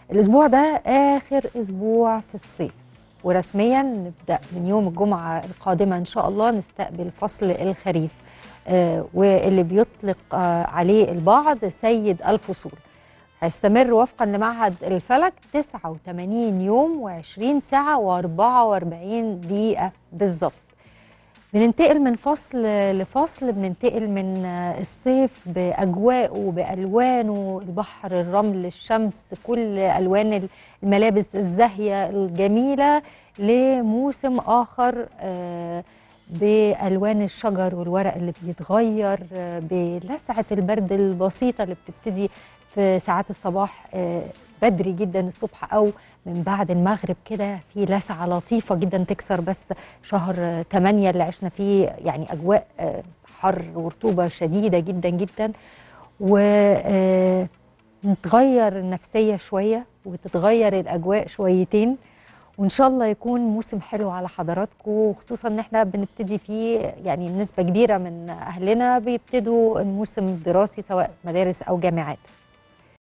الاسبوع ده اخر اسبوع في الصيف ورسميا نبدا من يوم الجمعه القادمه ان شاء الله نستقبل فصل الخريف آه واللي بيطلق آه عليه البعض سيد الفصول هيستمر وفقا لمعهد الفلك 89 يوم و20 ساعه و44 دقيقه بالظبط بننتقل من فصل لفصل بننتقل من الصيف بأجواءه بألوانه البحر الرمل الشمس كل ألوان الملابس الزاهية الجميلة لموسم آخر بألوان الشجر والورق اللي بيتغير بلسعة البرد البسيطة اللي بتبتدي في ساعات الصباح بدري جدا الصبح او من بعد المغرب كده في لسعه لطيفه جدا تكسر بس شهر 8 اللي عشنا فيه يعني اجواء حر ورطوبه شديده جدا جدا و نتغير النفسيه شويه وتتغير الاجواء شويتين وان شاء الله يكون موسم حلو على حضراتكم وخصوصا ان احنا بنبتدي فيه يعني نسبه كبيره من اهلنا بيبتدوا الموسم الدراسي سواء مدارس او جامعات